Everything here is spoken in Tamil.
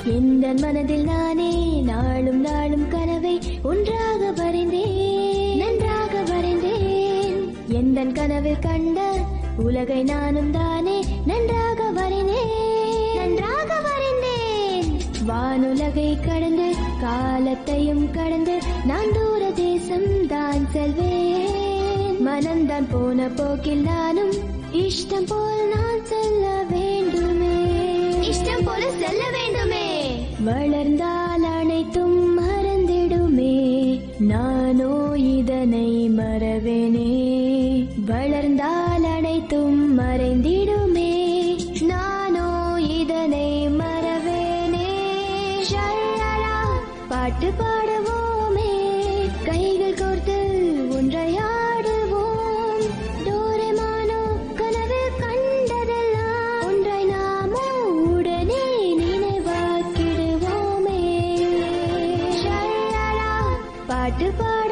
எந்த மனதில் நானே நாளும் நாளும் கனவை ஒன்றாக வரைந்தேன் நன்றாக வரைந்தேன் எந்த கனவில் கண்ட உலகை நானும் தானே நன்றாக வரைந்தேன் நன்றாக வரைந்தேன் வானுலகை கடந்து காலத்தையும் கடந்து நான் தூர தேசம் தான் செல்வேன் மனம்தான் போன போக்கில் நானும் இஷ்டம் போல் நான் செல்ல வேண்டுமே இஷ்டம் போல செல்ல வேண்டுமே வளர்ந்தால் அனைத்தும் மறந்திடுமே நானோ இதனை மறவேனே வளர்ந்தால் அனைத்தும் மறைந்திடுமே நானோ இதனை மறவேனே ஷல்லலா, பாட்டு பாடுவோமே கைகள் கோர்த்து ஒன்றையாடுவோம் டோரேமானோ கனவில் கண்டதெல்லாம் ஒன்றை நாமோ உடனே நினைவாக்கிடுவோமே ஷல்லலா, பாட்டு பாடு